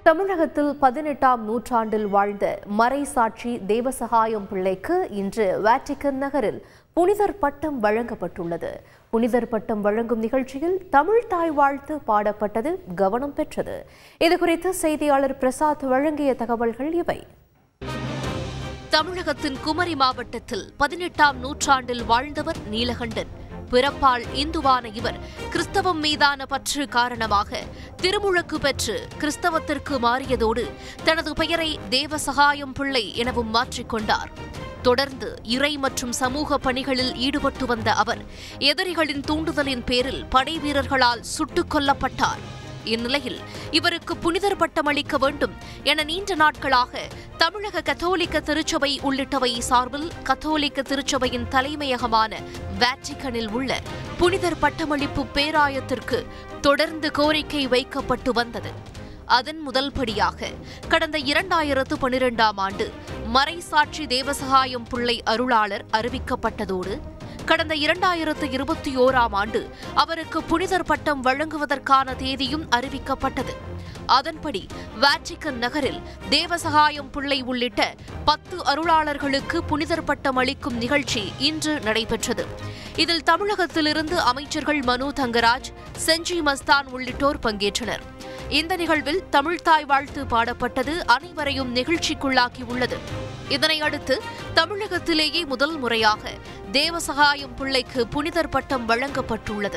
தமிழகத்தில் பதினெட்டாம் நூற்றாண்டில் வாழ்ந்த மறைசாட்சி தேவசகாயம் பிள்ளைக்கு இன்று வாட்டிக்கன் நகரில் புனிதர் பட்டம் வழங்கப்பட்டுள்ளது புனிதர் பட்டம் வழங்கும் நிகழ்ச்சியில் தமிழ் தாய் வாழ்த்து பாடப்பட்டது கவனம் பெற்றது இதுகுறித்து செய்தியாளர் பிரசாத் வழங்கிய தகவல்கள் இவை தமிழகத்தின் குமரி மாவட்டத்தில் பதினெட்டாம் நூற்றாண்டில் வாழ்ந்தவர் நீலகண்டன் பிறப்பால் இந்துவான இவர் கிறிஸ்தவம் மீதான பற்று காரணமாக திருமுழக்கு பெற்று கிறிஸ்தவத்திற்கு மாறியதோடு தனது பெயரை தேவசகாயம் பிள்ளை எனவும் மாற்றிக்கொண்டார் தொடர்ந்து இறை மற்றும் சமூக பணிகளில் ஈடுபட்டு வந்த அவர் எதிரிகளின் தூண்டுதலின் பேரில் படை வீரர்களால் சுட்டுக் கொல்லப்பட்டார் இந்நிலையில் இவருக்கு புனிதர் பட்டம் அளிக்க வேண்டும் என நீண்ட நாட்களாக தமிழக கத்தோலிக்க திருச்சபை உள்ளிட்டவை சார்பில் கத்தோலிக்க திருச்சபையின் தலைமையகமான வேட்டிகனில் உள்ள புனிதர் பட்டமளிப்பு பேராயத்திற்கு தொடர்ந்து கோரிக்கை வைக்கப்பட்டு வந்தது அதன் முதல் படியாக கடந்த இரண்டாயிரத்து பனிரெண்டாம் ஆண்டு மறைசாட்சி தேவசகாயம் பிள்ளை அருளாளர் அறிவிக்கப்பட்டதோடு கடந்த இரண்டாயிரத்து இருபத்தி ஓராம் ஆண்டு அவருக்கு புனிதர் பட்டம் வழங்குவதற்கான தேதியும் அறிவிக்கப்பட்டது அதன்படி வாட்டிக்கன் நகரில் தேவசகாயம் பிள்ளை உள்ளிட்ட பத்து அருளாளர்களுக்கு புனிதர் பட்டம் அளிக்கும் நிகழ்ச்சி இன்று நடைபெற்றது இதில் தமிழகத்திலிருந்து அமைச்சர்கள் மனு தங்கராஜ் செஞ்சி மஸ்தான் உள்ளிட்டோர் பங்கேற்றனர் இந்த நிகழ்வில் தமிழ்தாய் வாழ்த்து பாடப்பட்டது அனைவரையும் நெகிழ்ச்சிக்குள்ளாக்கியுள்ளது இதனை அடுத்து தமிழகத்திலேயே முதல் முறையாக தேவசகாயம் பிள்ளைக்கு புனிதர் பட்டம் வழங்கப்பட்டுள்ளது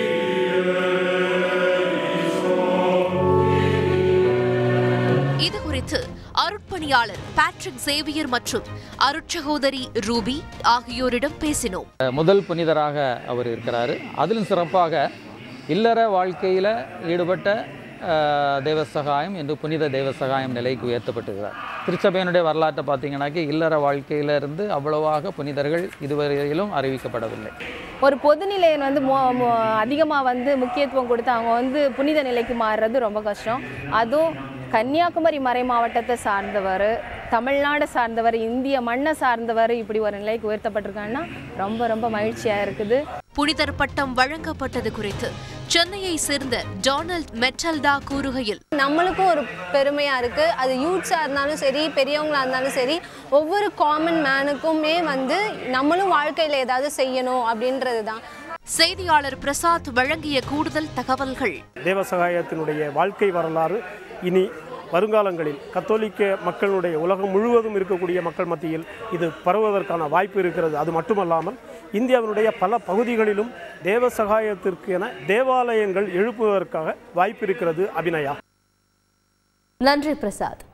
இதுகுறித்து அருட்பணியாளர் பேட்ரிக் சேவியர் மற்றும் அருட்சகோதரி ரூபி ஆகியோரிடம் பேசினோம் முதல் புனிதராக அவர் இருக்கிறாரு அதிலும் சிறப்பாக இல்லற வாழ்க்கையில் ஈடுபட்ட அஹ், தேவசகாயம் என்று புனித தேவசகாயம் நிலைக்கு உயர்த்தப்பட்டிருக்கிறார் திருச்சபையினுடைய வரலாற்றை பார்த்தீங்கன்னாக்கி இல்லற வாழ்க்கையிலிருந்து அவ்வளவாக புனிதர்கள் இதுவரையிலும் அறிவிக்கப்படவில்லை ஒரு பொதுநிலையன் வந்து அதிகமாக வந்து முக்கியத்துவம் கொடுத்து அவங்க வந்து புனித நிலைக்கு மாறுறது ரொம்ப கஷ்டம் அதுவும் கன்னியாகுமரி மறை மாவட்டத்தை சார்ந்தவர் தமிழ்நாடு சார்ந்தவர் இந்திய மண்ணை சார்ந்தவர் இப்படி ஒரு நிலைக்கு உயர்த்தப்பட்டிருக்காங்கன்னா ரொம்ப ரொம்ப மகிழ்ச்சியாக இருக்குது புனிதர் பட்டம் வழங்கப்பட்டது குறித்து சென்னையை சேர்ந்த டொனால்ட் மெட்டல்டா கூறுகையில் நம்மளுக்கும் ஒரு பெருமையாக இருக்குது அது யூத்ஸாக இருந்தாலும் சரி பெரியவங்களா இருந்தாலும் சரி ஒவ்வொரு காமன் மேனுக்குமே வந்து நம்மளும் வாழ்க்கையில் ஏதாவது செய்யணும் அப்படின்றது தான் செய்தியாளர் பிரசாத் வழங்கிய கூடுதல் தகவல்கள் தேவசகாயத்தினுடைய வாழ்க்கை வரலாறு இனி வருங்காலங்களில் கத்தோலிக்க மக்களுடைய உலகம் முழுவதும் இருக்கக்கூடிய மக்கள் மத்தியில் இது பரவுவதற்கான வாய்ப்பு இருக்கிறது அது மட்டுமல்லாமல் இந்தியாவினுடைய பல பகுதிகளிலும் தேவசகாயத்திற்கு என தேவாலயங்கள் எழுப்புவதற்காக வாய்ப்பு இருக்கிறது அபிநயா நன்றி பிரசாத்